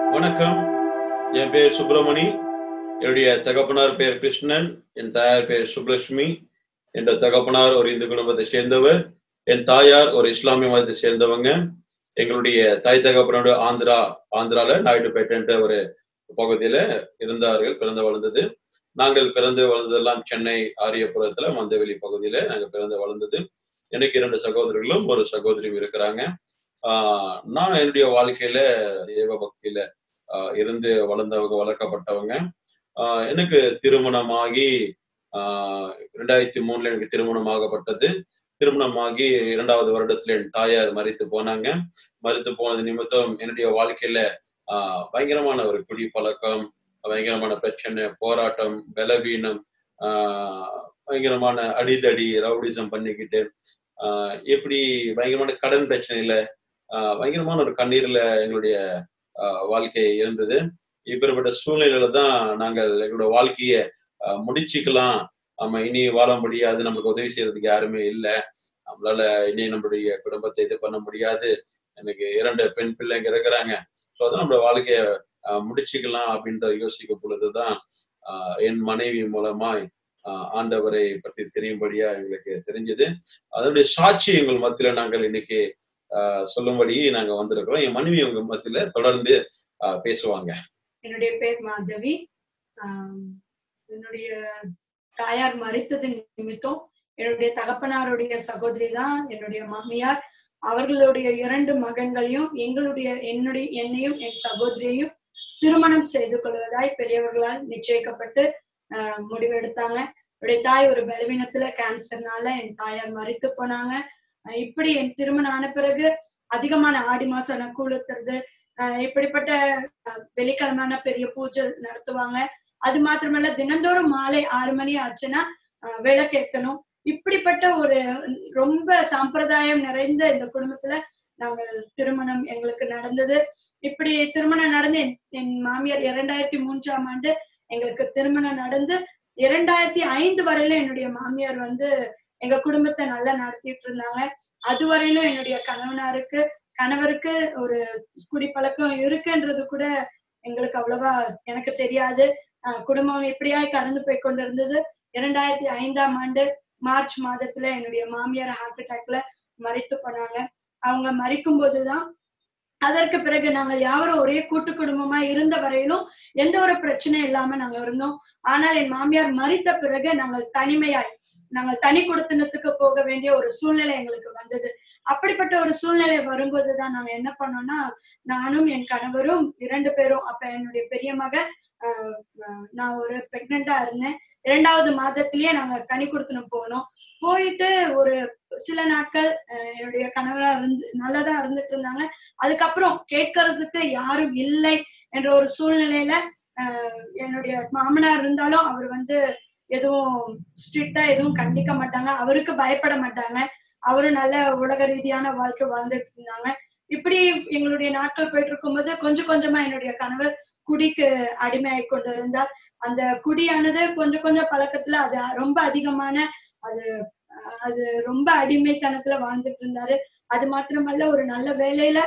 வணக்கம் என் பேர் சுப்பிரமணி என்னுடைய தகப்பனார் பேர் கிருஷ்ணன் என் தாயார் பேர் சுப்லட்சுமி என்ற தகப்பனார் ஒரு இந்து குடும்பத்தை சேர்ந்தவர் என் தாயார் ஒரு இஸ்லாமிய மதத்தை சேர்ந்தவங்க எங்களுடைய தாய் தகப்பனோட ஆந்திரா ஆந்திரால நாயுடுபேட்டைன்ற ஒரு பகுதியில இருந்தார்கள் பிறந்து வளர்ந்தது நாங்கள் பிறந்து வளர்ந்ததெல்லாம் சென்னை ஆரியபுரத்துல மந்தவெளி பகுதியில நாங்கள் பிறந்து வளர்ந்தது எனக்கு இரண்டு சகோதரர்களும் ஒரு சகோதரியும் இருக்கிறாங்க ஆஹ் நான் என்னுடைய வாழ்க்கையில தேவ பக்தியில ஆஹ் இருந்து வளர்ந்தவங்க வளர்க்கப்பட்டவங்க ஆஹ் எனக்கு திருமணமாகி ஆஹ் ரெண்டாயிரத்தி மூணுல எனக்கு திருமணமாகப்பட்டது திருமணமாகி இரண்டாவது வருடத்துல என் தாயார் மறித்து போனாங்க மறித்து போனது நிமித்தம் என்னுடைய வாழ்க்கையில ஆஹ் பயங்கரமான ஒரு குடி பழக்கம் பயங்கரமான பிரச்சனை போராட்டம் பலவீனம் ஆஹ் பயங்கரமான அடிதடி ரவுடிசம் பண்ணிக்கிட்டு ஆஹ் எப்படி பயங்கரமான கடன் பிரச்சனையில ஆஹ் பயங்கரமான ஒரு கண்ணீர்ல எங்களுடைய ஆஹ் வாழ்க்கை இருந்தது இப்படிப்பட்ட சூழ்நிலையில தான் நாங்கள் எங்களோட வாழ்க்கைய ஆஹ் முடிச்சுக்கலாம் நம்ம இனி வாழ முடியாது நமக்கு உதவி செய்யறதுக்கு யாருமே இல்லை நம்மளால இனி நம்மளுடைய குடும்பத்தை இது பண்ண முடியாது எனக்கு இரண்டு பெண் பிள்ளைங்க இருக்கிறாங்க ஸோ அதான் நம்மளோட வாழ்க்கைய ஆஹ் முடிச்சுக்கலாம் அப்படின்ற யோசிக்கும் பொழுதுதான் ஆஹ் என் மனைவி மூலமாய் ஆஹ் ஆண்டவரை பற்றி தெரியும்படியா எங்களுக்கு தெரிஞ்சது அதனுடைய சாட்சி எங்கள் மத்தியில நாங்கள் இன்னைக்கு ஆஹ் சொல்லும்படி நாங்க வந்திருக்கிறோம் என் மனைவி உங்க மத்தியில தொடர்ந்து ஆஹ் பேசுவாங்க என்னுடைய பேர் மாதவி ஆம், என்னுடைய தாயார் மறித்தது நிமித்தம் என்னுடைய தகப்பனாருடைய சகோதரி தான் என்னுடைய மாமியார் அவர்களுடைய இரண்டு மகன்களையும் எங்களுடைய என்னுடைய என்னையும் என் சகோதரியையும் திருமணம் செய்து கொள்வதாய் பெரியவர்களால் நிச்சயிக்கப்பட்டு ஆஹ், முடிவெடுத்தாங்க என்னுடைய தாய் ஒரு பலவீனத்துல கேன்சர்னால என் தாயார் மறித்து போனாங்க ஆஹ், இப்படி என் திருமணம் ஆன பிறகு அதிகமான ஆடி மாசம் நான் கூழுத்துறது ஆஹ், இப்படிப்பட்ட வெள்ளிக்கிழமையான பெரிய பூஜை நடத்துவாங்க அது மாத்திரமல்ல தினந்தோறும் மாலை ஆறு மணி ஆச்சுன்னா ஆஹ் விளக்கேத்தணும் இப்படிப்பட்ட ஒரு ரொம்ப சம்பிரதாயம் நிறைந்த இந்த குடும்பத்துல நாங்கள் திருமணம் எங்களுக்கு நடந்தது இப்படி திருமணம் நடந்து என்- என் மாமியார் இரண்டாயிரத்தி மூன்றாம் ஆண்டு எங்களுக்கு திருமணம் நடந்து இரண்டாயிரத்தி ஐந்து வரையிலும் என்னுடைய மாமியார் வந்து எங்க குடும்பத்தை நல்லா நடத்திட்டு இருந்தாங்க அது வரையிலும் என்னுடைய கணவனாருக்கு கணவருக்கு ஒரு குடிப்பழக்கம் இருக்குன்றது கூட எங்களுக்கு அவ்வளவா எனக்கு தெரியாது ஆஹ் குடும்பம் எப்படியாய் கடந்து போய் கொண்டிருந்தது இரண்டாயிரத்தி ஐந்தாம் ஆண்டு மார்ச் மாதத்துல என்னுடைய மாமியார் ஹார்ட் அட்டாக்ல மறித்து போனாங்க அவங்க மறிக்கும் போதுதான் அதற்கு பிறகு நாங்கள் யாவரும் ஒரே கூட்டு குடும்பமா இருந்த வரையிலும் எந்த ஒரு பிரச்சனையும் இல்லாம நாங்க இருந்தோம் ஆனால் என் மாமியார் மறித்த பிறகு நாங்கள் தனிமையாய் நாங்கள் தனி குடுத்தனத்துக்கு போக வேண்டிய ஒரு சூழ்நிலை எங்களுக்கு வந்தது அப்படிப்பட்ட ஒரு சூழ்நிலை வரும்போதுதான் நாங்க என்ன பண்ணோம்னா நானும் என் கணவரும் இரண்டு பேரும் அப்ப என்னுடைய பெரிய மக ஆஹ் ஆஹ் நான் ஒரு பிரெக்னெண்டா இருந்தேன் இரண்டாவது மாதத்திலேயே நாங்க தனி கொடுத்துன்னு போனோம் போயிட்டு ஒரு சில நாட்கள் ஆஹ் என்னுடைய கணவரா இருந்து நல்லதா இருந்துட்டு இருந்தாங்க அதுக்கப்புறம் கேட்கறதுக்கு யாரும் இல்லை என்ற ஒரு சூழ்நிலையில ஆஹ் என்னுடைய மாமனார் இருந்தாலும் அவர் வந்து எதுவும் ஸ்ட்ரிக்டா எதுவும் கண்டிக்க மாட்டாங்க அவருக்கு பயப்பட மாட்டாங்க அவரு நல்ல உலக ரீதியான வாழ்க்கை வாழ்ந்துட்டு இருந்தாங்க இப்படி எங்களுடைய நாட்கள் போயிட்டு இருக்கும்போது கொஞ்சம் கொஞ்சமா என்னுடைய கணவர் குடிக்கு அடிமையாகி கொண்டு இருந்தார் அந்த குடியானது கொஞ்சம் கொஞ்சம் பழக்கத்துல அது ரொம்ப அதிகமான அது அஹ் அது ரொம்ப அடிமைத்தனத்துல வாழ்ந்துட்டு இருந்தாரு அது மாத்திரமல்ல ஒரு நல்ல வேலையில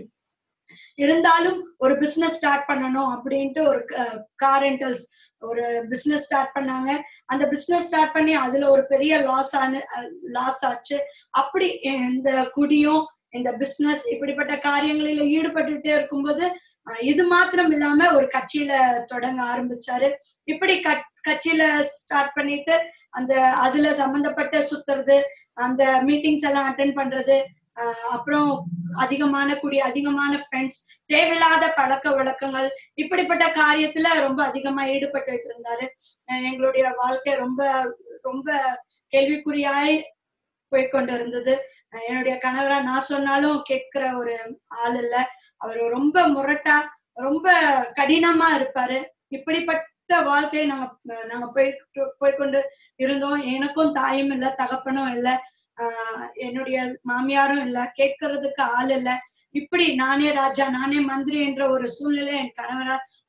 இருந்தாலும் ஒரு பிசினஸ் ஸ்டார்ட் பண்ணணும் அப்படின்ட்டு ஒரு கார் ரெண்டல்ஸ் ஒரு பிசினஸ் ஸ்டார்ட் பண்ணாங்க அந்த பிசினஸ் ஸ்டார்ட் பண்ணி அதுல ஒரு பெரிய லாஸ் ஆன லாஸ் ஆச்சு அப்படி இந்த குடியும் இந்த பிசினஸ் இப்படிப்பட்ட காரியங்களில ஈடுபட்டுட்டே இருக்கும்போது அஹ் இது மாத்திரம் இல்லாம ஒரு கட்சியில தொடங்க ஆரம்பிச்சாரு இப்படி கட்- கட்சியில ஸ்டார்ட் பண்ணிட்டு அந்த அதுல சம்பந்தப்பட்ட சுத்துறது அந்த மீட்டிங்ஸ் எல்லாம் அட்டென்ட் பண்றது அஹ் அப்புறம் அதிகமான கூடிய அதிகமான ஃப்ரெண்ட்ஸ் தேவையில்லாத பழக்க வழக்கங்கள் இப்படிப்பட்ட காரியத்துல ரொம்ப அதிகமா ஈடுபட்டு இருந்தாரு அஹ் எங்களுடைய வாழ்க்கை ரொம்ப ரொம்ப கேள்விக்குறியாய் போய்க்கொண்டு இருந்தது அஹ் என்னுடைய கணவரா நான் சொன்னாலும் கேட்கிற ஒரு ஆள் இல்ல அவர் ரொம்ப முரட்டா ரொம்ப கடினமா இருப்பாரு இப்படிப்பட்ட வாழ்க்கையை நாங்க நாங்க போயிட்டு போய்க்கொண்டு இருந்தோம் எனக்கும் தாயும் இல்ல தகப்பனும் இல்ல ஆஹ் என்னுடைய மாமியாரும் இல்ல கேட்கறதுக்கு ஆள் இல்ல இப்படி நானே ராஜா நானே மந்திரி என்ற ஒரு சூழ்நிலை என் கணவரால்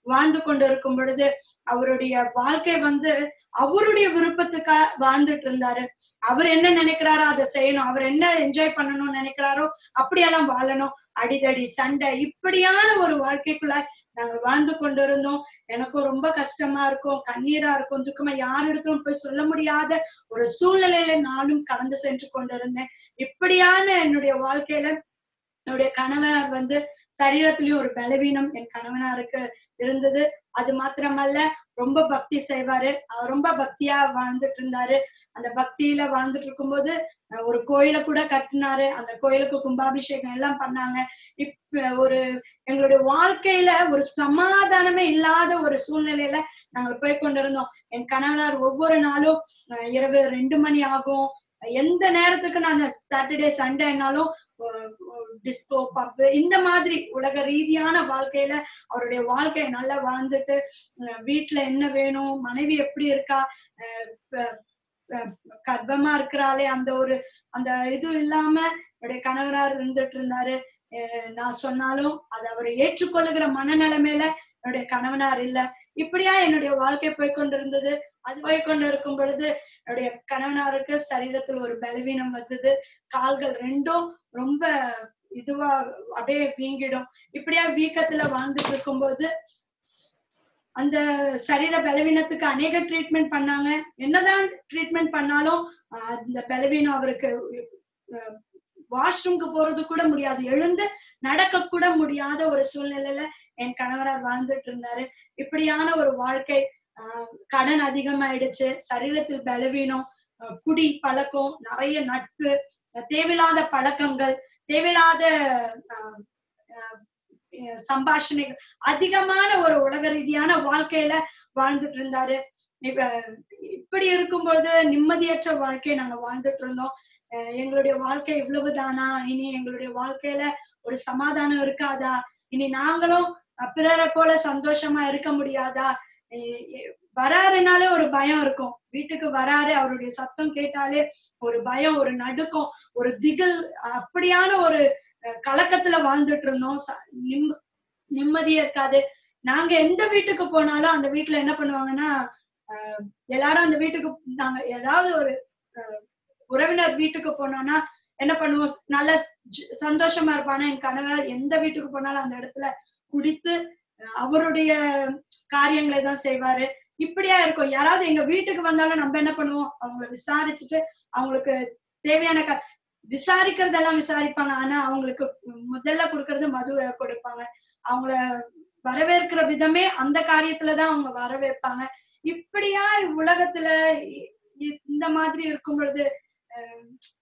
வாழ்ந்து கொண்டு இருக்கும் பொழுது அவருடைய வாழ்க்கை வந்து அவருடைய விருப்பத்துக்கா வாழ்ந்துட்டு இருந்தாரு அவர் என்ன நினைக்கிறாரோ அதை செய்யணும் அவர் என்ன என்ஜாய் பண்ணணும்னு நினைக்கிறாரோ அப்படியெல்லாம் வாழணும் அடிதடி சண்டை இப்படியான ஒரு வாழ்க்கைக்குள்ள நாங்க வாழ்ந்து கொண்டு இருந்தோம் எனக்கும் ரொம்ப கஷ்டமா இருக்கும் கண்ணீரா இருக்கும் துக்கமா யாரிடத்திலும் போய் சொல்ல முடியாத ஒரு சூழ்நிலையில நானும் கடந்து சென்று கொண்டிருந்தேன் இப்படியான என்னுடைய வாழ்க்கையில என்னுடைய கணவனார் வந்து சரீரத்திலயும் ஒரு பலவீனம் என் கணவனாருக்கு இருந்தது அது மாத்திரமல்ல ரொம்ப பக்தி செய்வாரு அவர் ரொம்ப பக்தியா வாழ்ந்துட்டு இருந்தாரு அந்த பக்தியில வாழ்ந்துட்டு இருக்கும்போது அஹ், ஒரு கோயிலை கூட கட்டினாரு அந்த கோயிலுக்கு கும்பாபிஷேகம் எல்லாம் பண்ணாங்க இப்ப ஒரு எங்களுடைய வாழ்க்கையில ஒரு சமாதானமே இல்லாத ஒரு சூழ்நிலையில நாங்க போய் கொண்டிருந்தோம் என் கணவனார் ஒவ்வொரு நாளும் அஹ், இரவு ரெண்டு மணி ஆகும் எந்த நேரத்துக்கு நான் சாட்டர்டே சண்டேனாலும் டிஸ்கோ பப் இந்த மாதிரி உலக ரீதியான வாழ்க்கையில அவருடைய வாழ்க்கையை நல்லா வாழ்ந்துட்டு அஹ் வீட்டுல என்ன வேணும் மனைவி எப்படி இருக்கா அஹ் ப- ப- கர்ப்பமா இருக்கிறாளே அந்த ஒரு அந்த இது இல்லாம என்னுடைய கணவரார் இருந்துட்டு இருந்தாரு அஹ் நான் சொன்னாலும் அதை அவர் ஏற்றுக்கொள்ளுகிற மனநிலைமையில என்னுடைய கணவனார் இல்ல இப்படியா என்னுடைய வாழ்க்கை போய் கொண்டிருந்தது அது போய் கொண்டு இருக்கும் பொழுது என்னுடைய கணவனாருக்கு சரீரத்தில் ஒரு பலவீனம் வந்தது கால்கள் ரெண்டும் ரொம்ப இதுவா அப்படியே வீங்கிடும் இப்படியா வீக்கத்துல வாழ்ந்துட்டு இருக்கும்போது அந்த சரீர பலவீனத்துக்கு அநேக ட்ரீட்மெண்ட் பண்ணாங்க என்னதான் ட்ரீட்மெண்ட் பண்ணாலும் ஆஹ் அந்த பலவீனம் அவருக்கு வாஷ்ரூம்க்கு போறது கூட முடியாது எழுந்து நடக்க கூட முடியாத ஒரு சூழ்நிலையில என் கணவரார் வாழ்ந்துட்டு இருந்தாரு இப்படியான ஒரு வாழ்க்கை ஆஹ் கடன் அதிகமாயிடுச்சு சரீரத்தில் பலவீனம் ஆஹ் குடி பழக்கம் நிறைய நட்பு தேவையில்லாத பழக்கங்கள் தேவையில்லாத ஆஹ் ஆஹ் அஹ் சம்பாஷணைகள் அதிகமான ஒரு உலக ரீதியான வாழ்க்கையில வாழ்ந்துட்டு இருந்தாரு இப்ப இப்படி இருக்கும்போது நிம்மதியற்ற வாழ்க்கையை நாங்க வாழ்ந்துட்டு இருந்தோம் அஹ் எங்களுடைய வாழ்க்கை இவ்வளவுதானா இனி எங்களுடைய வாழ்க்கையில ஒரு சமாதானம் இருக்காதா இனி நாங்களும் அஹ் பிறரை போல சந்தோஷமா இருக்க முடியாதா அஹ் எ- வராருனாலே ஒரு பயம் இருக்கும் வீட்டுக்கு வராரு அவருடைய சத்தம் கேட்டாலே ஒரு பயம் ஒரு நடுக்கம் ஒரு திகில் அப்படியான ஒரு அஹ் கலக்கத்துல வாழ்ந்துட்டு இருந்தோம் ச- நிம்ம- நிம்மதியே இருக்காது நாங்க எந்த வீட்டுக்கு போனாலும் அந்த வீட்டுல என்ன பண்ணுவாங்கன்னா ஆஹ் எல்லாரும் அந்த வீட்டுக்கு நாங்க ஏதாவது ஒரு ஆஹ் உறவினர் வீட்டுக்கு போனோம்னா என்ன பண்ணுவோம் நல்ல ஜ- சந்தோஷமா இருப்பானா என் கணவர் எந்த வீட்டுக்கு போனாலும் அந்த இடத்துல குடித்து அஹ் அவருடைய காரியங்களை தான் செய்வாரு இப்படியா இருக்கும் யாராவது எங்க வீட்டுக்கு வந்தாலும் நம்ம என்ன பண்ணுவோம் அவங்கள விசாரிச்சுட்டு அவங்களுக்கு தேவையான க விசாரிக்கிறதெல்லாம் விசாரிப்பாங்க ஆனா அவங்களுக்கு முதல்ல கொடுக்கறது மதுவை கொடுப்பாங்க அவங்கள வரவேற்கிற விதமே அந்த காரியத்துலதான் அவங்க வரவேற்பாங்க இப்படியா உலகத்துல இ- இ- இந்த மாதிரி இருக்கும் பொழுது அஹ்,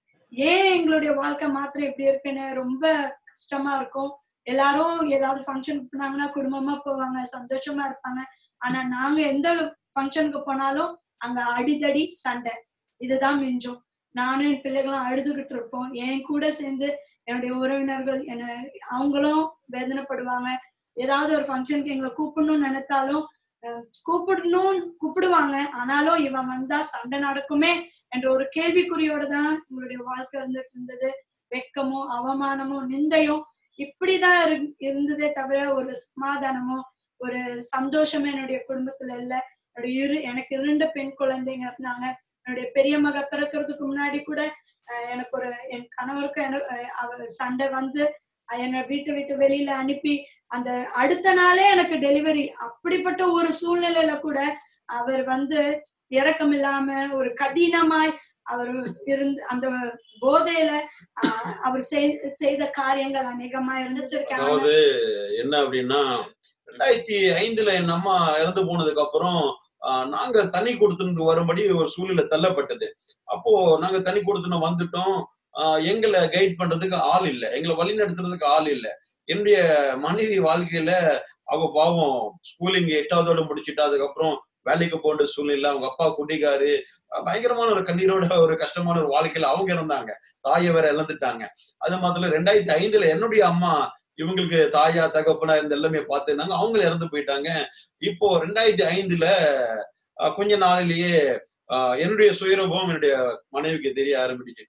ஏன் எங்களுடைய வாழ்க்கை மாத்திரம் இப்படி இருக்குன்னு ரொம்ப கஷ்டமா இருக்கும் எல்லாரும் ஏதாவது ஃபங்க்ஷன் போனாங்கன்னா குடும்பமா போவாங்க சந்தோஷமா இருப்பாங்க ஆனா நாங்க எந்த ஃபங்க்ஷனுக்கு போனாலும் அங்க அடிதடி சண்டை இதுதான் மிஞ்சும் நானும் என் பிள்ளைகளும் அழுதுகிட்டு இருப்போம் என் கூட சேர்ந்து என்னுடைய உறவினர்கள் என்ன அவங்களும் வேதனைப்படுவாங்க ஏதாவது ஒரு ஃபங்க்ஷனுக்கு எங்களை கூப்பிடணும்னு நினைத்தாலும் அஹ், கூப்பிடணும் கூப்பிடுவாங்க ஆனாலும் இவன் வந்தா சண்டை நடக்குமே என்ற ஒரு கேள்விக்குறியோட தான் எங்களுடைய வாழ்க்கை இருந்துட்டு இருந்தது வெக்கமோ அவமானமோ நிந்தையும் இப்படிதான் இரு- இருந்ததே தவிர ஒரு சமாதானமோ ஒரு சந்தோஷமே என்னுடைய குடும்பத்துல இல்ல என்னுடைய இரு எனக்கு இரண்டு பெண் குழந்தைங்க இருந்தாங்க என்னுடைய பெரிய மக பிறக்கிறதுக்கு முன்னாடி கூட அஹ், எனக்கு ஒரு என் கணவருக்கு எனக்கு அஹ், அவ சண்டை வந்து அஹ், என்னை வீட்டை விட்டு வெளியில அனுப்பி அந்த அடுத்த நாளே எனக்கு டெலிவரி அப்படிப்பட்ட ஒரு சூழ்நிலையில கூட அவர் வந்து இரக்கம் இல்லாம ஒரு கடினமாய் அவர் இருந்து அந்த போதையில ஆஹ், அவர் செய்- செய்த காரியங்கள் அநேகமா இருந்துச்சிருக்காங்க அதாவது என்ன அப்படின்னா ரெண்டாயிரத்தி ஐந்துல என் அம்மா இறந்து போனதுக்கு அப்புறம் ஆஹ், நாங்க தனி கொடுத்துருந்து வரும்படி ஒரு சூழ்நிலை தள்ளப்பட்டது அப்போ நாங்க தனி கொடுத்துன்னு வந்துட்டோம் ஆஹ், எங்களை கைட் பண்றதுக்கு ஆள் இல்லை எங்களை வழி நடத்துறதுக்கு ஆள் இல்லை என்னுடைய மனைவி வாழ்க்கையில அவ பாவம் ஸ்கூலிங் எட்டாவதோட முடிச்சுட்டா அதுக்கப்புறம் வேலைக்கு போன்ற சூழ்நிலை அவங்க அப்பா குடிகாரு அஹ் பயங்கரமான ஒரு கண்ணீரோட ஒரு கஷ்டமான ஒரு வாழ்க்கையில அவங்க இருந்தாங்க தாயை வேற இழந்துட்டாங்க அது மாத்திரம் ரெண்டாயிரத்தி ஐந்துல என்னுடைய அம்மா இவங்களுக்கு தாயா தகப்பனா இருந்த எல்லாமே பார்த்துருந்தாங்க அவங்களும் இறந்து போயிட்டாங்க இப்போ ரெண்டாயிரத்தி ஐந்துல அஹ், கொஞ்ச நாளிலேயே அஹ், என்னுடைய சுயரூபம் என்னுடைய மனைவிக்கு தெரிய ஆரம்பிச்சிச்சு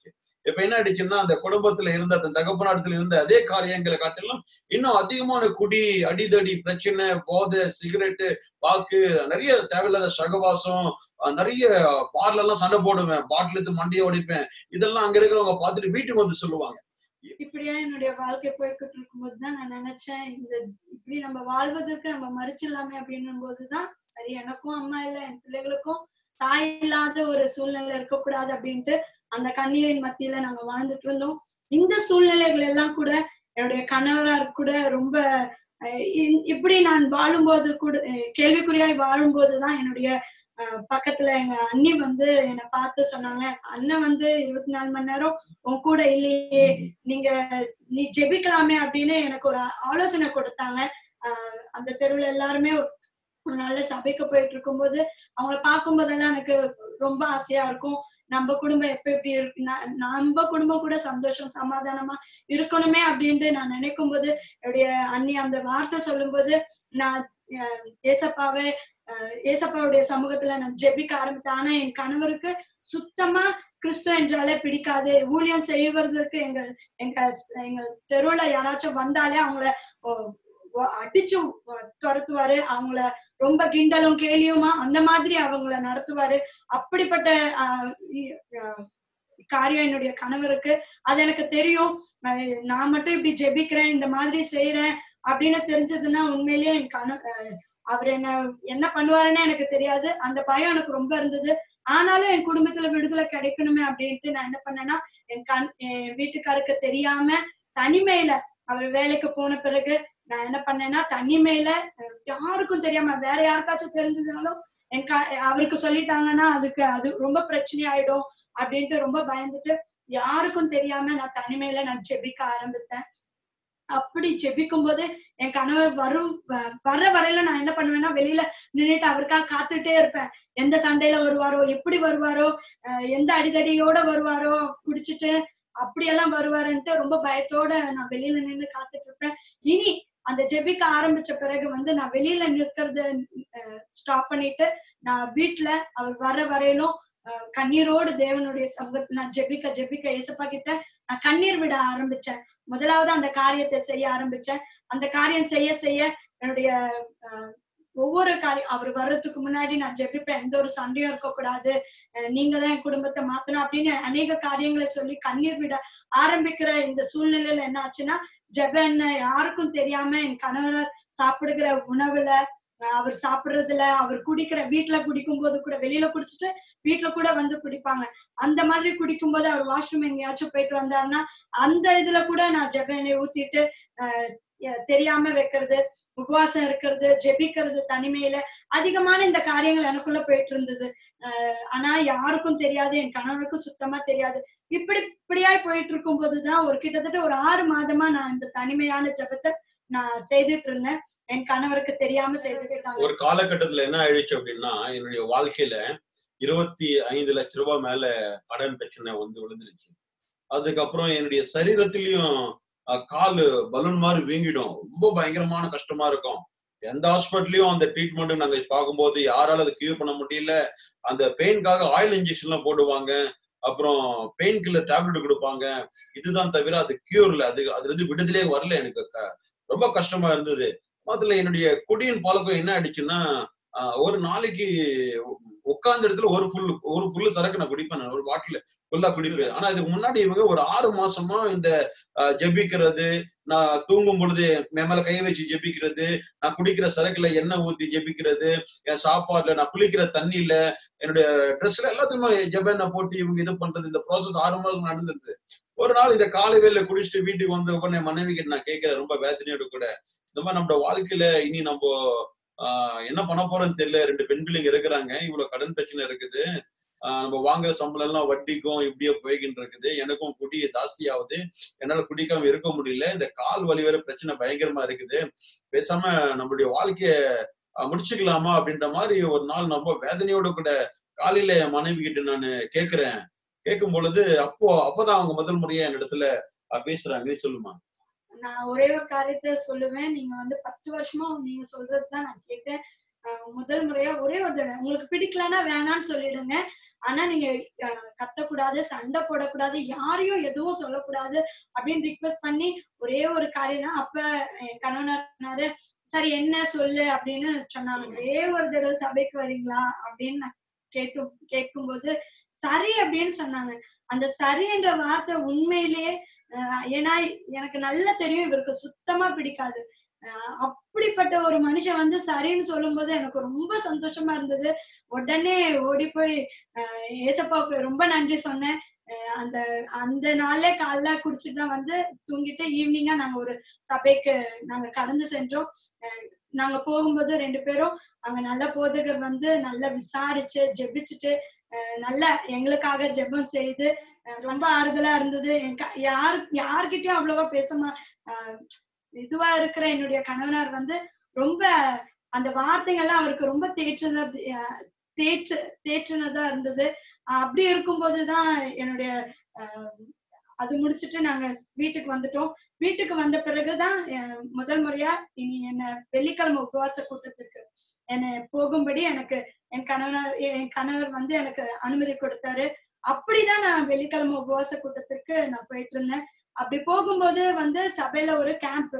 இப்ப என்ன ஆயிடுச்சுன்னா அந்த குடும்பத்துல இருந்த அந்த தகப்பனாரத்துல இருந்த அதே காரியங்களை காட்டிலும் இன்னும் அதிகமான குடி அடிதடி பிரச்சனை போதை சிகரெட்டு வாக்கு நிறைய தேவையில்லாத சகவாசம் அஹ் நிறைய பார்ல எல்லாம் சண்டை போடுவேன் பாட்டில் எடுத்து மண்டையை உடைப்பேன் இதெல்லாம் அங்க இருக்கிறவங்க பார்த்துட்டு வீட்டுக்கு வந்து சொல்லுவாங்க இப்படியா என்னுடைய வாழ்க்கை போய்கிட்டு இருக்கும்போது தான் நான் நினைச்சேன் இந்த இப்படி நம்ம வாழ்வதற்கு நம்ம மறிச்சிடலாமே அப்படின்னும் போதுதான் சரி எனக்கும் அம்மா இல்ல என் பிள்ளைகளுக்கும் தாய் இல்லாத ஒரு சூழ்நிலை இருக்கக்கூடாது அப்படின்ட்டு அந்த கண்ணீரின் மத்தியில நாங்க வாழ்ந்துட்டு இருந்தோம் இந்த சூழ்நிலைகள் எல்லாம் கூட என்னுடைய கணவரார் கூட ரொம்ப அஹ், இ- இப்படி நான் வாழும்போது கூட அஹ், கேள்விக்குறியாய் வாழும்போதுதான் என்னுடைய அஹ், பக்கத்துல எங்க அண்ணி வந்து என்னை பார்த்து சொன்னாங்க அண்ணன் வந்து இருபத்தி நாலு மணி நேரம் உன் கூட இல்லையே நீங்க நீ ஜெபிக்கலாமே அப்படின்னு எனக்கு ஒரு ஆலோசனை கொடுத்தாங்க ஆஹ் அந்த தெருவுல எல்லாருமே ஒரு ஒரு நல்ல சபைக்கு போயிட்டு இருக்கும்போது அவங்கள பார்க்கும் போதெல்லாம் எனக்கு ரொம்ப ஆசையா இருக்கும் நம்ம குடும்பம் எப்ப எப்படி இருக்கு ந- நம்ம குடும்பம் கூட சந்தோஷம் சமாதானமா இருக்கணுமே அப்படின்ட்டு நான் நினைக்கும் போது என்னுடைய அண்ணி அந்த வார்த்தை சொல்லும்போது நான் அஹ், ஏசப்பாவை அஹ், ஏசப்பாவுடைய சமூகத்துல நான் ஜெபிக்க ஆரம்பித்தேன் ஆனா என் கணவருக்கு சுத்தமா கிறிஸ்து என்றாலே பிடிக்காது ஊழியம் செய்வதற்கு எங்க எங்க எங்க தெருவுல யாராச்சும் வந்தாலே அவங்கள ஓ, ஓ, அடிச்சு வ- துரத்துவாரு அவங்கள ரொம்ப கிண்டலும் கேலியுமா அந்த மாதிரி அவங்கள நடத்துவாரு அப்படிப்பட்ட ஆஹ், இ- ஆஹ், காரியம் என்னுடைய கணவருக்கு அது எனக்கு தெரியும் அஹ் நான் மட்டும் இப்படி ஜெபிக்கிறேன் இந்த மாதிரி செய்யறேன் அப்படின்னு தெரிஞ்சதுன்னா உண்மையிலேயே என் கண அஹ் அவர் என்ன என்ன பண்ணுவாருன்னு எனக்கு தெரியாது அந்த பயம் எனக்கு ரொம்ப இருந்தது ஆனாலும் என் குடும்பத்துல விடுதலை கிடைக்கணுமே அப்படின்ட்டு நான் என்ன பண்ணேன்னா என் கண் என் வீட்டுக்காருக்கு தெரியாம தனிமையில அவர் வேலைக்கு போன பிறகு நான் என்ன பண்ணேன்னா தனிமையில அஹ், யாருக்கும் தெரியாம வேற யாருக்காச்சும் தெரிஞ்சதுனாலும் என் க அவருக்கு சொல்லிட்டாங்கன்னா அதுக்கு அது ரொம்ப பிரச்சனை ஆயிடும் அப்படின்ட்டு ரொம்ப பயந்துட்டு யாருக்கும் தெரியாம நான் தனிமையில நான் ஜெபிக்க ஆரம்பித்தேன் அப்படி ஜெபிக்கும் போது என் கணவர் வரும் வ- வர வரையில நான் என்ன பண்ணுவேன்னா வெளியில நின்னுட்டு அவருக்காக காத்துட்டே இருப்பேன் எந்த சண்டையில வருவாரோ எப்படி வருவாரோ அஹ் எந்த அடிதடியோட வருவாரோ குடிச்சிட்டு அப்படியெல்லாம் வருவாருன்ட்டு ரொம்ப பயத்தோட நான் வெளியில நின்னு காத்துட்டு இருப்பேன் இனி அந்த ஜெபிக்க ஆரம்பிச்ச பிறகு வந்து நான் வெளியில நிற்கிறத ஸ்டாப் பண்ணிட்டு நான் வீட்டுல அவர் வர வரையிலும் அஹ், கண்ணீரோடு தேவனுடைய சமூகத்துல நான் ஜெபிக்க ஜெபிக்க ஏசப்பா கிட்ட நான் கண்ணீர் விட ஆரம்பிச்சேன் முதலாவது அந்த காரியத்தை செய்ய ஆரம்பிச்சேன் அந்த காரியம் செய்ய செய்ய என்னுடைய அஹ், ஒவ்வொரு காரியம் அவர் வர்றதுக்கு முன்னாடி நான் ஜெபிப்பேன் எந்த ஒரு சண்டையும் இருக்கக்கூடாது அஹ், நீங்க தான் என் குடும்பத்தை மாத்தணும் அப்படின்னு அநேக காரியங்களை சொல்லி கண்ணீர் விட ஆரம்பிக்கிற இந்த சூழ்நிலையில என்ன ஆச்சுன்னா ஜெப என்ன யாருக்கும் தெரியாம என் கணவர் சாப்பிடுகிற உணவுல அஹ், அவர் சாப்பிடுறதுல அவர் குடிக்கிற வீட்டுல குடிக்கும் போது கூட வெளியில குடிச்சிட்டு வீட்டுல கூட வந்து குடிப்பாங்க அந்த மாதிரி குடிக்கும் போது அவர் வாஷ்ரூம் எங்கேயாச்சும் போயிட்டு வந்தாருன்னா அந்த இதுல கூட நான் ஜெப எண்ணெய் ஊத்திட்டு அஹ், எ- தெரியாம வைக்கிறது உபவாசம் இருக்கிறது ஜெபிக்கிறது தனிமையில அதிகமான இந்த காரியங்கள் எனக்குள்ள போயிட்டு இருந்தது அஹ், ஆனா யாருக்கும் தெரியாது என் கணவருக்கும் சுத்தமா தெரியாது இப்படி இப்படியாய் போயிட்டு இருக்கும் போதுதான் ஒரு கிட்டத்தட்ட ஒரு ஆறு மாதமா நான் இந்த தனிமையான ஜெபத்தை நான் செய்துட்டு இருந்தேன் என் கணவருக்கு தெரியாம செய்துட்டு இருந்தாங்க ஒரு காலகட்டத்துல என்ன ஆயிடுச்சு அப்படின்னா என்னுடைய வாழ்க்கையில இருபத்தி ஐந்து லட்ச ரூபாய் மேல கடன் பிரச்சனை வந்து விழுந்துருச்சு அதுக்கப்புறம் என்னுடைய சரீரத்திலயும் அஹ், காலு பலூன் மாதிரி வீங்கிடும் ரொம்ப பயங்கரமான கஷ்டமா இருக்கும் எந்த ஹாஸ்பிட்டலையும் அந்த ட்ரீட்மெண்ட் நாங்க பார்க்கும்போது யாரால அதை கியூர் பண்ண முடியல அந்த பெயின்காக ஆயில் இன்ஜெக்ஷன் எல்லாம் போடுவாங்க அப்புறம் பெயின் கில்லர் டேப்லெட் கொடுப்பாங்க இதுதான் தவிர அது கியூர்ல அது அதுல இருந்து விடுதலே வரல எனக்கு க- ரொம்ப கஷ்டமா இருந்தது முதல்ல என்னுடைய குடியின் பழக்கம் என்ன ஆயிடுச்சுன்னா ஆஹ் ஒரு நாளைக்கு உட்கார்ந்த இடத்துல ஒரு ஃபுல் ஒரு ஃபுல்லு சரக்கு நான் குடிப்பேன் நான் ஒரு பாட்டில் ஃபுல்லா குடிப்பேன் ஆனா இதுக்கு முன்னாடி இவங்க ஒரு ஆறு மாசமா இந்த ஆஹ் ஜெபிக்கிறது நான் தூங்கும் பொழுது என் மேல கை வச்சு ஜெபிக்கிறது நான் குடிக்கிற சரக்குல எண்ணெய் ஊத்தி ஜெபிக்கிறது என் சாப்பாடுல நான் குளிக்கிற தண்ணியில என்னுடைய ட்ரெஸ்ல எல்லாத்தையுமே ஜெப எண்ணெய் போட்டு இவங்க இது பண்றது இந்த ப்ராசஸ் ஆறு மாசம் நடந்தது ஒரு நாள் இந்த காலை வேலை குடிச்சிட்டு வீட்டுக்கு வந்த உடனே என் மனைவி கிட்ட நான் கேட்கிறேன் ரொம்ப வேதனையோட கூட இந்த மாதிரி நம்மளோட வாழ்க்கையில இனி நம்ம ஆஹ் என்ன பண்ண போறோம்னு தெரியல ரெண்டு பெண் பிள்ளைங்க இருக்கிறாங்க இவ்வளவு கடன் பிரச்சனை இருக்குது ஆஹ் நம்ம வாங்குற சம்பளம் எல்லாம் வட்டிக்கும் இப்படியே போய்கிட்டு இருக்குது எனக்கும் குடி ஜாஸ்தி ஆகுது என்னால குடிக்காம இருக்க முடியல இந்த கால் வலி வேற பிரச்சனை பயங்கரமா இருக்குது பேசாம நம்மளுடைய வாழ்க்கைய ஆஹ் முடிச்சுக்கலாமா அப்படின்ற மாதிரி ஒரு நாள் நம்ம வேதனையோட கூட காலையில என் மனைவி கிட்ட நான் கேக்குறேன் கேட்கும் பொழுது அப்போ அப்பதான் அவங்க முதல் முறையா என் இடத்துல ஆஹ் பேசுறாங்க நீ சொல்லுமா நான் ஒரே ஒரு காரியத்தை சொல்லுவேன் நீங்க வந்து பத்து வருஷமா நீங்க சொல்றதுதான் நான் கேட்டேன் அஹ் முதல் முறையா ஒரே ஒரு தடவை உங்களுக்கு பிடிக்கலன்னா வேணாம்னு சொல்லிடுங்க ஆனா நீங்க அஹ், கத்தக்கூடாது சண்டை போடக்கூடாது யாரையும் எதுவும் சொல்லக்கூடாது அப்படின்னு ரிக்வெஸ்ட் பண்ணி ஒரே ஒரு காரியம் தான் அப்ப என் கணவனார் சொன்னாரு சரி என்ன சொல்லு அப்படின்னு சொன்னாங்க ஒரே ஒரு தடவை சபைக்கு வரீங்களா அப்படின்னு நான் கேட்கும் கேட்கும்போது சரி அப்படின்னு சொன்னாங்க அந்த சரி என்ற வார்த்தை உண்மையிலேயே அஹ், ஏன்னா எனக்கு நல்லா தெரியும் இவருக்கு சுத்தமா பிடிக்காது அஹ், அப்படிப்பட்ட ஒரு மனுஷன் வந்து சரின்னு சொல்லும்போது எனக்கு ரொம்ப சந்தோஷமா இருந்தது உடனே ஓடி போய் அஹ், ஏசப்பாவுக்கு ரொம்ப நன்றி சொன்னேன் அஹ், அந்த அந்த நாளே காலைல குடிச்சிட்டு தான் வந்து தூங்கிட்டு ஈவினிங்கா நாங்க ஒரு சபைக்கு நாங்க கடந்து சென்றோம் அஹ், நாங்க போகும்போது ரெண்டு பேரும் அங்க நல்ல போதகர் வந்து நல்லா விசாரிச்சு ஜெபிச்சுட்டு அஹ், நல்லா எங்களுக்காக ஜெபம் செய்து அஹ், ரொம்ப ஆறுதலா இருந்தது என் க- யார் யார்கிட்டயும் அவ்வளவா பேசமா அஹ், இதுவா இருக்கிற என்னுடைய கணவனார் வந்து ரொம்ப அந்த வார்த்தைகள்லாம் அவருக்கு ரொம்ப தேற்றுனதா அஹ், தேற்று தேற்றினதா இருந்தது அஹ், அப்படி இருக்கும்போதுதான் என்னுடைய அஹ், அது முடிச்சிட்டு நாங்க வீட்டுக்கு வந்துட்டோம் வீட்டுக்கு வந்த பிறகுதான் அஹ், முதல் முறையா இனி என்ன வெள்ளிக்கிழமை உபவாச கூட்டத்துக்கு என்னை போகும்படி எனக்கு என் கணவனார் என் கணவர் வந்து எனக்கு அனுமதி கொடுத்தாரு அப்படிதான் நான் வெள்ளிக்கிழமை உபவாச கூட்டத்திற்கு நான் போயிட்டு இருந்தேன் அப்படி போகும்போது வந்து சபையில ஒரு கேம்ப்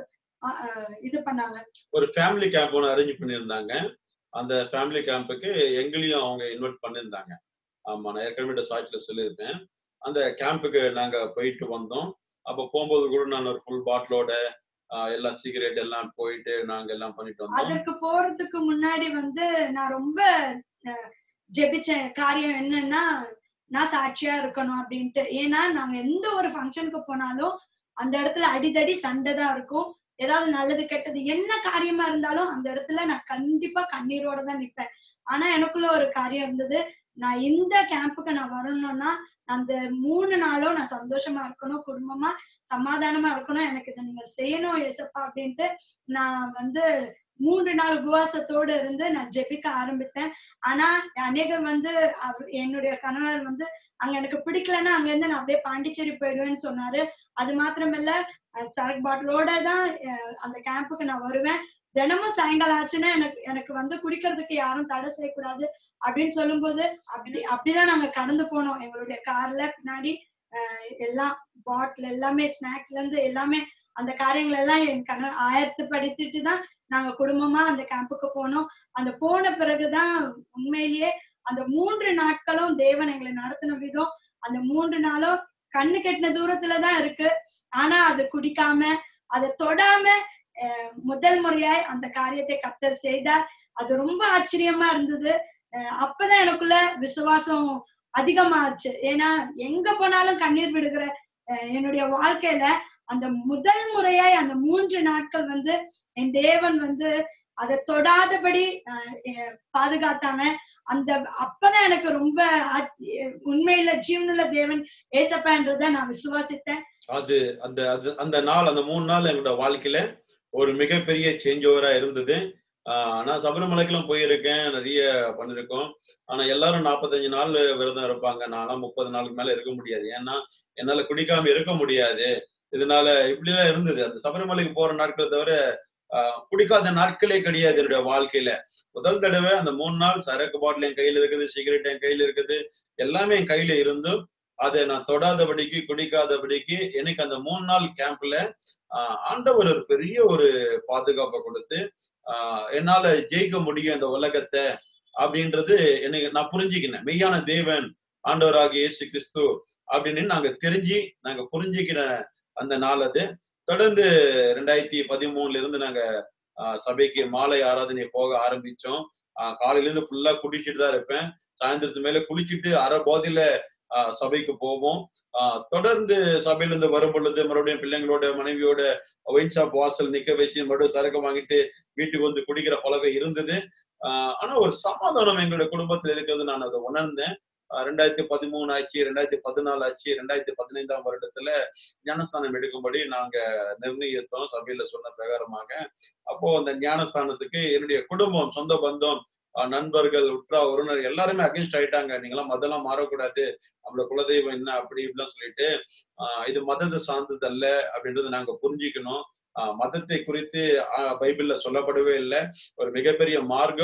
இது பண்ணாங்க ஒரு ஃபேமிலி கேம்ப் ஒன்று அரேஞ்ச் பண்ணியிருந்தாங்க அந்த ஃபேமிலி கேம்புக்கு எங்களையும் அவங்க இன்வைட் பண்ணியிருந்தாங்க ஆமா நான் ஏற்கனவே சாட்சியில சொல்லியிருப்பேன் அந்த கேம்புக்கு நாங்க போயிட்டு வந்தோம் அப்போ போகும்போது கூட நான் ஒரு ஃபுல் பாட்டிலோட எல்லாம் சிகரெட் எல்லாம் போயிட்டு நாங்க எல்லாம் பண்ணிட்டு வந்தோம் அதற்கு போறதுக்கு முன்னாடி வந்து நான் ரொம்ப அஹ், ஜெபிச்ச காரியம் என்னன்னா நான் சாட்சியா இருக்கணும் அப்படின்ட்டு ஏன்னா நாங்க எந்த ஒரு ஃபங்க்ஷனுக்கு போனாலும் அந்த இடத்துல அடிதடி சண்டை தான் இருக்கும் ஏதாவது நல்லது கெட்டது என்ன காரியமா இருந்தாலும் அந்த இடத்துல நான் கண்டிப்பா கண்ணீரோட தான் நிப்பேன் ஆனா எனக்குள்ள ஒரு காரியம் இருந்தது நான் இந்த கேம்புக்கு நான் வரணும்னா அந்த மூணு நாளும் நான் சந்தோஷமா இருக்கணும் குடும்பமா சமாதானமா இருக்கணும் எனக்கு இதை நீங்க செய்யணும் ஏசப்பா அப்படின்ட்டு நான் வந்து மூன்று நாள் உபவாசத்தோடு இருந்து நான் ஜெபிக்க ஆரம்பித்தேன் ஆனா அநேகர் வந்து அவ- என்னுடைய கணவர் வந்து அங்க எனக்கு பிடிக்கலன்னா அங்க இருந்து நான் அப்படியே பாண்டிச்சேரி போயிடுவேன்னு சொன்னாரு அது மாத்திரமல்ல அஹ், சரக்கு பாட்டிலோட தான் அஹ், அந்த கேம்புக்கு நான் வருவேன் தினமும் சாயங்காலம் ஆச்சுன்னா எனக்கு எனக்கு வந்து குடிக்கிறதுக்கு யாரும் தடை செய்யக்கூடாது அப்படின்னு சொல்லும்போது அப்படி அப்படிதான் நாங்க கடந்து போனோம் எங்களுடைய கார்ல பின்னாடி அஹ், எல்லாம் பாட்டில் எல்லாமே ஸ்நாக்ஸ்ல இருந்து எல்லாமே அந்த காரியங்கள் எல்லாம் என் கணவர் ஆயத்தப்படுத்திட்டு தான் நாங்க குடும்பமா அந்த கேம்புக்கு போனோம் அந்த போன பிறகுதான் உண்மையிலேயே அந்த மூன்று நாட்களும் தேவன் எங்களை நடத்தின விதம் அந்த மூன்று நாளும் கண்ணு கெட்டின தூரத்துலதான் இருக்கு ஆனா அது குடிக்காம அதை தொடாம அஹ், முதல் முறையாய் அந்த காரியத்தை கத்தர் செய்தார் அது ரொம்ப ஆச்சரியமா இருந்தது அஹ், அப்பதான் எனக்குள்ள விசுவாசம் அதிகமாச்சு ஏன்னா எங்க போனாலும் கண்ணீர் விடுகிற அஹ், என்னுடைய வாழ்க்கையில அந்த முதல் முறையாய் அந்த மூன்று நாட்கள் வந்து என் தேவன் வந்து அதை தொடாதபடி அஹ், எ- பாதுகாத்தாங்க அந்த அப்பதான் எனக்கு ரொம்ப ஆச்ச- உண்மையில ஜீவனுள்ள தேவன் ஏசப்பான்றத நான் விசுவாசித்தேன் அது அந்த அது அந்த நாள் அந்த மூணு நாள் எங்களோட வாழ்க்கையில ஒரு மிகப்பெரிய சேஞ்ச் ஓவரா இருந்தது ஆஹ் நான் சபரிமலைக்கெல்லாம் போயிருக்கேன் நிறைய பண்ணிருக்கோம் ஆனா எல்லாரும் நாற்பத்தஞ்சு நாள் விரதம் இருப்பாங்க நான்லாம் முப்பது நாளுக்கு மேல இருக்க முடியாது ஏன்னா என்னால குடிக்காம இருக்க முடியாது இதனால இப்படிலாம் இருந்தது அந்த சபரிமலைக்கு போற நாட்களை தவிர ஆஹ் குடிக்காத நாட்களே கிடையாது என்னுடைய வாழ்க்கையில முதல் தடவை அந்த மூணு நாள் சரக்கு பாட்டில் என் கையில இருக்குது சிகரெட் என் கையில இருக்குது எல்லாமே என் கையில இருந்தும் அதை நான் தொடாதபடிக்கு குடிக்காதபடிக்கு எனக்கு அந்த மூணு நாள் கேம்ப்ல ஆஹ் ஆண்டவர் ஒரு பெரிய ஒரு பாதுகாப்பை கொடுத்து ஆஹ் என்னால ஜெயிக்க முடியும் இந்த உலகத்தை அப்படின்றது எனக்கு நான் புரிஞ்சுக்கினேன் மெய்யான தேவன் ஆண்டவராகிய இயேசு கிறிஸ்து அப்படின்னு நாங்க தெரிஞ்சு நாங்க புரிஞ்சுக்கிற அந்த நாள் அது தொடர்ந்து ரெண்டாயிரத்தி பதிமூணுல இருந்து நாங்க ஆஹ் சபைக்கு மாலை ஆராதனை போக ஆரம்பிச்சோம் ஆஹ் காலையில இருந்து ஃபுல்லா குடிச்சிட்டு தான் இருப்பேன் சாயந்தரத்து மேல குளிச்சுட்டு அரை போதையில ஆஹ் சபைக்கு போவோம் ஆஹ் தொடர்ந்து சபையில இருந்து வரும் பொழுது மறுபடியும் பிள்ளைங்களோட மனைவியோட ஒயின் ஷாப் வாசல் நிக்க வச்சு மறுபடியும் சரக்கு வாங்கிட்டு வீட்டுக்கு வந்து குடிக்கிற பழக்கம் இருந்தது ஆஹ் ஆனா ஒரு சமாதானம் எங்களுடைய குடும்பத்துல இருக்கிறது நான் அதை உணர்ந்தேன் ஆஹ் ரெண்டாயிரத்தி பதிமூணு ஆச்சு ரெண்டாயிரத்தி பதினாலு ஆச்சு ரெண்டாயிரத்தி பதினைந்தாம் வருடத்துல ஞானஸ்தானம் எடுக்கும்படி நாங்க நிர்ணயித்தோம் சபையில சொன்ன பிரகாரமாக அப்போ அந்த ஞானஸ்தானத்துக்கு என்னுடைய குடும்பம் சொந்த பந்தம் ஆஹ் நண்பர்கள் உற்றா உறவினர் எல்லாருமே அகேன்ஸ்ட் ஆயிட்டாங்க நீங்களாம் மதம்லாம் மாறக்கூடாது நம்மள குலதெய்வம் என்ன அப்படி இப்படிலாம் சொல்லிட்டு ஆஹ் இது மதத்தை சார்ந்தது அல்ல அப்படின்றத நாங்க புரிஞ்சுக்கணும் ஆஹ் மதத்தை குறித்து ஆஹ் பைபிள்ல சொல்லப்படவே இல்லை ஒரு மிகப்பெரிய மார்க்கம்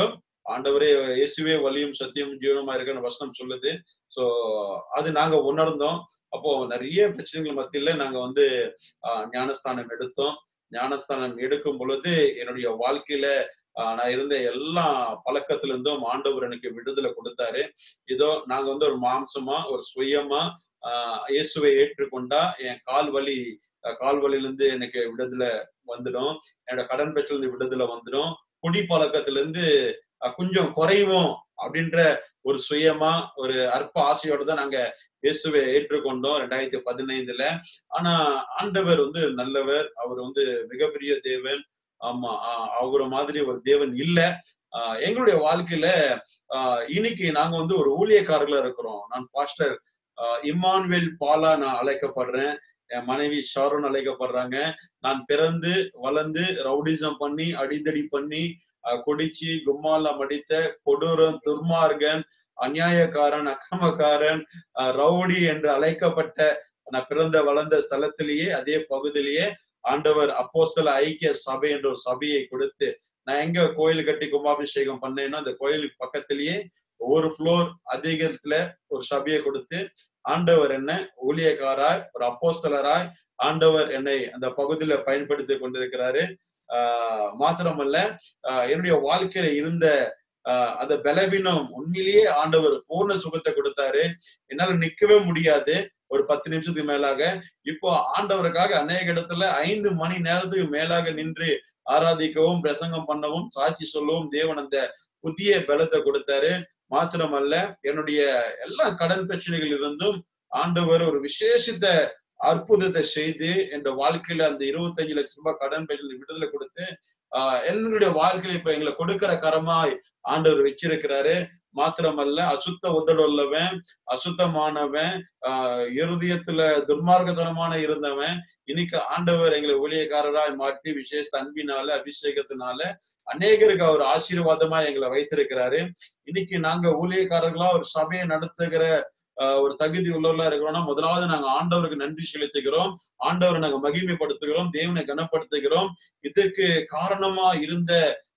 ஆண்டவரே இயேசுவே வழியும் சத்தியம் ஜீவனமா இருக்குன்னு வசனம் சொல்லுது சோ அது நாங்க உணர்ந்தோம் அப்போ நிறைய பிரச்சனைகள் மத்தியில நாங்க வந்து ஆஹ் ஞானஸ்தானம் எடுத்தோம் ஞானஸ்தானம் எடுக்கும் பொழுது என்னுடைய வாழ்க்கையில ஆஹ் நான் இருந்த எல்லா பழக்கத்துல இருந்தும் ஆண்டவர் எனக்கு விடுதலை கொடுத்தாரு இதோ நாங்க வந்து ஒரு மாம்சமா ஒரு சுயமா ஆஹ் இயேசுவை ஏற்றுக்கொண்டா என் கால் வலி அஹ் கால் வலியில இருந்து எனக்கு விடுதலை வந்துடும் என்னோட கடன் பிரச்சனை இருந்து விடுதலை வந்துடும் குடி பழக்கத்துல இருந்து அஹ் கொஞ்சம் குறையும் அப்படின்ற ஒரு சுயமா ஒரு அற்ப ஆசையோட தான் நாங்க இயேசுவை ஏற்றுக்கொண்டோம் ரெண்டாயிரத்தி பதினைந்துல ஆனா ஆண்டவர் வந்து நல்லவர் அவர் வந்து மிகப்பெரிய தேவன் ஆமா ஆஹ் அவர மாதிரி ஒரு தேவன் இல்ல ஆஹ் எங்களுடைய வாழ்க்கையில ஆஹ் இன்னைக்கு நாங்க வந்து ஒரு ஊழியக்காரர்களா இருக்கிறோம் நான் பாஸ்டர் ஆஹ் இம்மானுவேல் பாலா நான் அழைக்கப்படுறேன் என் மனைவி ஷாரோன் அழைக்கப்படுறாங்க நான் பிறந்து வளர்ந்து ரவுடிசம் பண்ணி அடிதடி பண்ணி ஆஹ் குடிச்சு கும்மால மடித்த கொடூரன் துர்மார்கன் அநியாயக்காரன் அக்கிரமக்காரன் ஆஹ் ரவுடி என்று அழைக்கப்பட்ட நான் பிறந்த வளர்ந்த ஸ்தலத்திலேயே அதே பகுதியிலேயே ஆண்டவர் அப்போஸ்தல ஐக்கிய சபை என்ற ஒரு சபையை கொடுத்து நான் எங்க கோயில் கட்டி கும்பாபிஷேகம் பண்ணேன்னா அந்த கோயிலுக்கு பக்கத்திலேயே ஒரு ஃப்ளோர் அதிகத்துல ஒரு சபையை கொடுத்து ஆண்டவர் என்ன ஊழியக்காராய் ஒரு அப்போஸ்தலராய் ஆண்டவர் என்னை அந்த பகுதியில பயன்படுத்தி கொண்டிருக்கிறாரு ஆஹ் மாத்திரமல்ல ஆஹ் என்னுடைய வாழ்க்கையில இருந்த ஆஹ் அந்த பலவீனம் உண்மையிலேயே ஆண்டவர் பூர்ண சுகத்தை கொடுத்தாரு என்னால நிக்கவே முடியாது ஒரு பத்து நிமிஷத்துக்கு மேலாக இப்போ ஆண்டவருக்காக அநேக இடத்துல ஐந்து மணி நேரத்துக்கு மேலாக நின்று ஆராதிக்கவும் பிரசங்கம் பண்ணவும் சாட்சி சொல்லவும் தேவன் அந்த புதிய பலத்தை கொடுத்தாரு மாத்திரமல்ல என்னுடைய எல்லா கடன் பிரச்சனைகள் இருந்தும் ஆண்டவர் ஒரு விசேஷித்த அற்புதத்தை செய்து என்ற வாழ்க்கையில அந்த இருபத்தஞ்சு லட்சம் ரூபாய் கடன் பிரச்சனை விடுதலை கொடுத்து ஆஹ் என்னுடைய வாழ்க்கையில இப்ப எங்களை கொடுக்கிற கரமாய் ஆண்டவர் வச்சிருக்கிறாரு மாத்திரமல்ல அசுத்த உதடுள்ளவன் அசுத்தமானவன் ஆஹ் இருதயத்துல துர்மார்க்கத்தனமான இருந்தவன் இன்னைக்கு ஆண்டவர் எங்களை ஊழியக்காரராய் மாற்றி விசேஷ அன்பினால அபிஷேகத்தினால அநேகருக்கு அவர் ஆசீர்வாதமா எங்களை வைத்திருக்கிறாரு இன்னைக்கு நாங்க ஊழியக்காரர்களா ஒரு சபையை நடத்துகிற ஆஹ் ஒரு தகுதி உள்ளவர்களா இருக்கிறோம்னா முதலாவது நாங்க ஆண்டவருக்கு நன்றி செலுத்துகிறோம் ஆண்டவரை நாங்க மகிமைப்படுத்துகிறோம் தேவனை கனப்படுத்துகிறோம் இதற்கு காரணமா இருந்த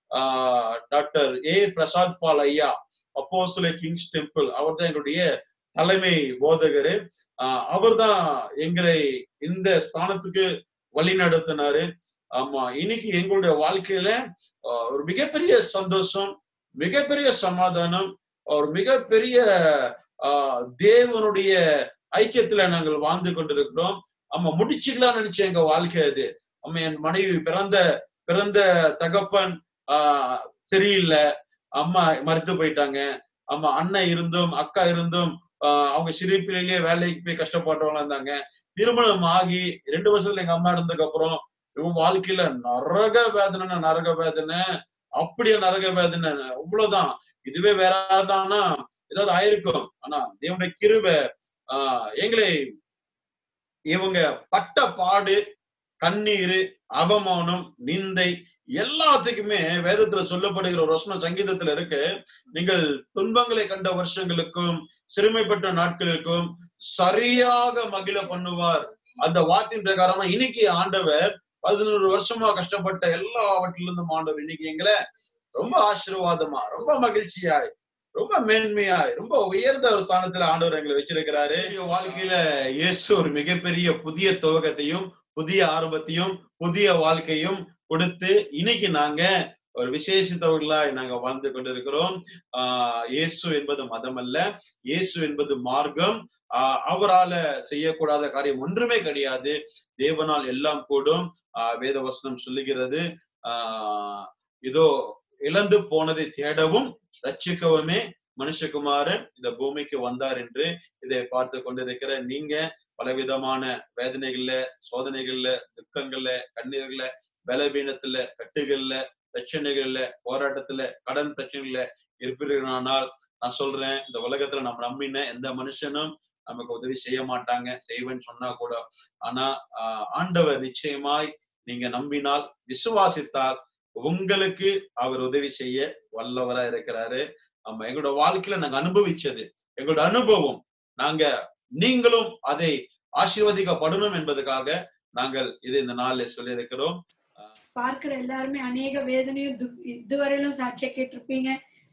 ஆஹ் டாக்டர் ஏ பிரசாத் பால் ஐயா அப்போஸ்தல கிங்ஸ் டெம்பிள் அவர் தான் எங்களுடைய தலைமை போதகரு ஆஹ் அவர் தான் எங்களை இந்த ஸ்தானத்துக்கு வழி நடத்தினாரு ஆமா இன்னைக்கு எங்களுடைய வாழ்க்கையில ஆஹ் ஒரு மிகப்பெரிய சந்தோஷம் மிகப்பெரிய சமாதானம் ஒரு மிகப்பெரிய ஆஹ் தேவனுடைய ஐக்கியத்துல நாங்கள் வாழ்ந்து கொண்டிருக்கிறோம் ஆமா முடிச்சுக்கலாம் நினைச்ச எங்க வாழ்க்கை அது ஆமா என் மனைவி பிறந்த பிறந்த தகப்பன் ஆஹ் சரியில்லை அம்மா மறுத்து போயிட்டாங்க ஆமா அண்ணன் இருந்தும் அக்கா இருந்தும் ஆஹ் அவங்க சிறு பிள்ளையிலேயே வேலைக்கு போய் கஷ்டப்பட்டவங்களா இருந்தாங்க திருமணம் ஆகி ரெண்டு வருஷத்துல எங்க அம்மா இருந்ததுக்கு அப்புறம் இவங்க வாழ்க்கையில நரக வேதனை நரக வேதனை அப்படியே நரக வேதனை அவ்வளவுதான் இதுவே வேற யாராவதுனா ஏதாவது ஆயிருக்கும் ஆனா தேவனுடைய கிருபை ஆஹ் எங்களை இவங்க பட்ட பாடு கண்ணீர் அவமானம் நிந்தை எல்லாத்துக்குமே வேதத்துல சொல்லப்படுகிற ஒரு வசனம் சங்கீதத்துல இருக்கு நீங்கள் துன்பங்களை கண்ட வருஷங்களுக்கும் சிறுமைப்பட்ட நாட்களுக்கும் சரியாக மகிழ பண்ணுவார் அந்த வார்த்தையின் பிரகாரமா இன்னைக்கு ஆண்டவர் பதினோரு வருஷமா கஷ்டப்பட்ட எல்லாவற்றிலிருந்தும் ஆண்டவர் இன்னைக்கு எங்களை ரொம்ப ஆசீர்வாதமா ரொம்ப மகிழ்ச்சியாய் ரொம்ப மேன்மையாய் ரொம்ப உயர்ந்த ஒரு ஸ்தானத்துல ஆண்டவர் எங்களை வச்சிருக்கிறாரு எங்க வாழ்க்கையில இயேசு ஒரு மிகப்பெரிய புதிய துவக்கத்தையும் புதிய ஆரம்பத்தையும் புதிய வாழ்க்கையும் கொடுத்து இன்னைக்கு நாங்க ஒரு விசேஷித்தவர்களாய் நாங்க வாழ்ந்து கொண்டிருக்கிறோம் ஆஹ் இயேசு என்பது மதம் அல்ல இயேசு என்பது மார்க்கம் ஆஹ் அவரால செய்யக்கூடாத காரியம் ஒன்றுமே கிடையாது தேவனால் எல்லாம் கூடும் ஆஹ் வேத வசனம் சொல்லுகிறது ஆஹ் இதோ இழந்து போனதை தேடவும் ரட்சிக்கவுமே மனுஷகுமாரன் இந்த பூமிக்கு வந்தார் என்று இதை பார்த்து கொண்டிருக்கிற நீங்க பலவிதமான வேதனைகள்ல சோதனைகள்ல துக்கங்கள்ல கண்ணீர்கள்ல பலவீனத்துல கட்டுகள்ல பிரச்சனைகள்ல போராட்டத்துல கடன் பிரச்சனைகள்ல இருப்பீர்களானால் நான் சொல்றேன் இந்த உலகத்துல நம்ம நம்பின எந்த மனுஷனும் நமக்கு உதவி செய்ய மாட்டாங்க செய்வேன்னு சொன்னா கூட ஆனா ஆஹ் ஆண்டவர் நிச்சயமாய் நீங்க நம்பினால் விசுவாசித்தால் உங்களுக்கு அவர் உதவி செய்ய வல்லவரா இருக்கிறாரு நம்ம எங்களோட வாழ்க்கையில நாங்க அனுபவிச்சது எங்களோட அனுபவம் நாங்க நீங்களும் அதை ஆசீர்வதிக்கப்படணும் என்பதற்காக நாங்கள் இதை இந்த நாளில் சொல்லியிருக்கிறோம் பார்க்கிற எல்லாருமே அநேக வேதனையும் து- இதுவரையிலும் சாட்சிய கேட்டிருப்பீங்க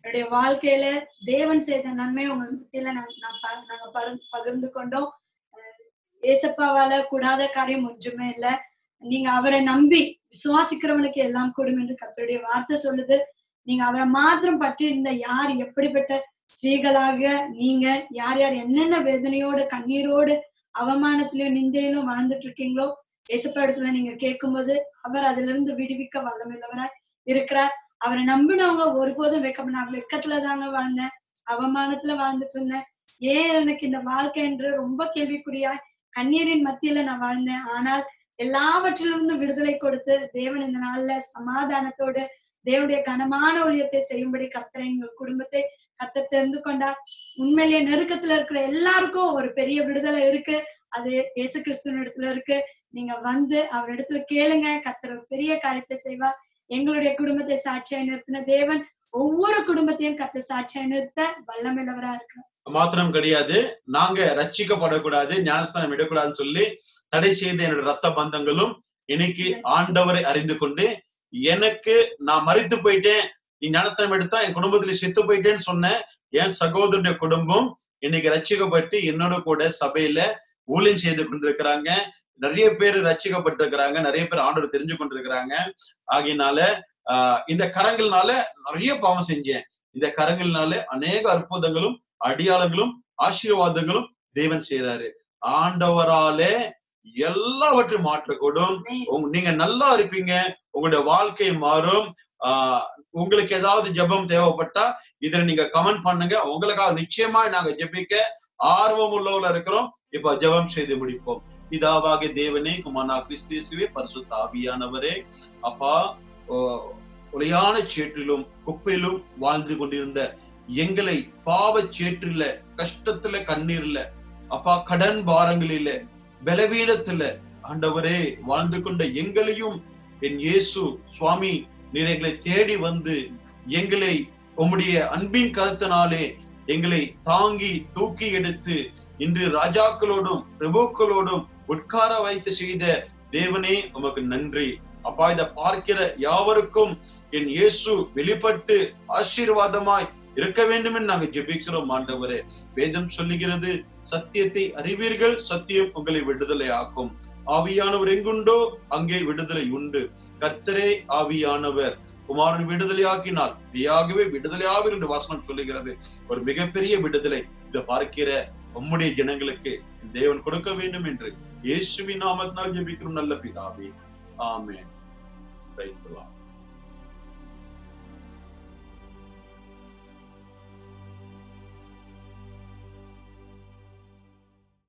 என்னுடைய வாழ்க்கையில தேவன் செய்த நன்மை உங்க மத்தியில நான் நான் ப- நாங்க பகிர்ந்து- பகிர்ந்து கொண்டோம் அஹ் ஏசப்பாவால கூடாத காரியம் ஒன்றுமே இல்ல நீங்க அவரை நம்பி விசுவாசிக்கிறவனுக்கு எல்லாம் கூடும் என்று கர்த்தருடைய வார்த்தை சொல்லுது நீங்க அவரை மாத்திரம் பற்றி இருந்த யார் எப்படிப்பட்ட ஸ்ரீகளாக நீங்க யார் யார் என்னென்ன வேதனையோடு கண்ணீரோடு அவமானத்திலும் நிந்தையிலும் வாழ்ந்துட்டு இருக்கீங்களோ ஏசப்பா இடத்துல நீங்க கேட்கும்போது அவர் அதுல இருந்து விடுவிக்க வல்லமில்லவராய் இருக்கிறார் அவரை நம்பினவங்க ஒருபோதும் வெக்க நான் வெக்கத்துல தாங்க வாழ்ந்தேன் அவமானத்துல வாழ்ந்துட்டு இருந்தேன் ஏன் எனக்கு இந்த வாழ்க்கை என்று ரொம்ப கேள்விக்குறியாய் கண்ணீரின் மத்தியில நான் வாழ்ந்தேன் ஆனால் எல்லாவற்றிலிருந்தும் விடுதலை கொடுத்து தேவன் இந்த நாள்ல சமாதானத்தோடு தேவனுடைய கனமான ஊழியத்தை செய்யும்படி கர்த்தரை எங்கள் குடும்பத்தை கர்த்தர் தெரிந்து கொண்டார் உண்மையிலேயே நெருக்கத்துல இருக்கிற எல்லாருக்கும் ஒரு பெரிய விடுதலை இருக்கு அது இயேசு கிறிஸ்துவின் இடத்துல இருக்கு நீங்க வந்து அவர் இடத்துல கேளுங்க கர்த்தர் ஒரு பெரிய காரியத்தை செய்வார் எங்களுடைய குடும்பத்தை சாட்சியாய் நிறுத்தின தேவன் ஒவ்வொரு குடும்பத்தையும் கர்த்தர் சாட்சியாய் நிறுத்த வல்லமில்லவரா இருக்கிறார் மாத்திரம் கிடையாது நாங்க ரட்சிக்கப்படக்கூடாது ஞானஸ்தானம் விடக்கூடாதுன்னு சொல்லி தடை செய்த என்னோட ரத்த பந்தங்களும் இன்னைக்கு ஆண்டவரை அறிந்து கொண்டு எனக்கு நான் மறித்து போயிட்டேன் நீ ஞானஸ்தானம் எடுத்தா என் குடும்பத்துல செத்து போயிட்டேன்னு சொன்ன என் சகோதரனுடைய குடும்பம் இன்னைக்கு ரட்சிக்கப்பட்டு என்னோட கூட சபையில ஊழியம் செய்து கொண்டிருக்கிறாங்க நிறைய பேர் ரட்சிக்கப்பட்டிருக்கிறாங்க நிறைய பேர் ஆண்டவர் தெரிஞ்சு கொண்டிருக்கிறாங்க ஆகையினால ஆஹ் இந்த கரங்கள்னால நிறைய பாவம் செஞ்சேன் இந்த கரங்கள்னால அநேக அற்புதங்களும் அடியாளங்களும் ஆசீர்வாதங்களும் தேவன் செய்றாரு ஆண்டவராலே எல்லாவற்றையும் மாற்றக்கூடும் உங்க- நீங்க நல்லா இருப்பீங்க உங்களுடைய வாழ்க்கை மாறும் ஆஹ் உங்களுக்கு ஏதாவது ஜெபம் தேவைப்பட்டா இதுல நீங்க கமெண்ட் பண்ணுங்க உங்களுக்காக நிச்சயமா நாங்க ஜெபிக்க ஆர்வம் உள்ளவங்கள இருக்கிறோம் இப்ப ஜெபம் செய்து முடிப்போம் பிதாவாகிய தேவனே குமாரா கிறிஸ்தியேசுவே பரிசுத்த ஆவியானவரே அப்பா ஓ, ஒளியான சேற்றிலும் குப்பையிலும் வாழ்ந்து கொண்டிருந்த எங்களை பாவச் சேற்றில கஷ்டத்துல கண்ணீர்ல அப்பா கடன் பாரங்களில பலவீனத்துல ஆண்டவரே வாழ்ந்து கொண்ட எங்களையும் என் இயேசு சுவாமி நீர் எங்களை தேடி வந்து எங்களை உம்முடைய அன்பின் கருத்தினாலே எங்களை தாங்கி தூக்கி எடுத்து இன்று ராஜாக்களோடும் பிரபுக்களோடும் உட்கார வைத்து செய்த தேவனே உமக்கு நன்றி அப்பா இதை பார்க்கிற யாவருக்கும் என் இயேசு வெளிப்பட்டு ஆசீர்வாதமாய் இருக்க வேண்டும் என்று நாங்கள் ஜெபிக்கிறோம் ஆண்டவரே வேதம் சொல்லுகிறது சத்தியத்தை அறிவீர்கள் சத்தியம் உங்களை விடுதலை ஆக்கும் ஆவியானவர் எங்குண்டோ அங்கே விடுதலை உண்டு கர்த்தரே ஆவியானவர் குமாரன் விடுதலை ஆக்கினால் மெய்யாகவே விடுதலை ஆவீர் என்று வாசனம் சொல்லுகிறது ஒரு மிகப்பெரிய விடுதலை இதை பார்க்கிற உம்முடைய ஜனங்களுக்கு தேவன் கொடுக்க வேண்டும் என்று இயேசுவின் நாமத்தினால் ஜெபிக்கிறோம் நல்ல பிதாவே ஆமென் Praise the Lord.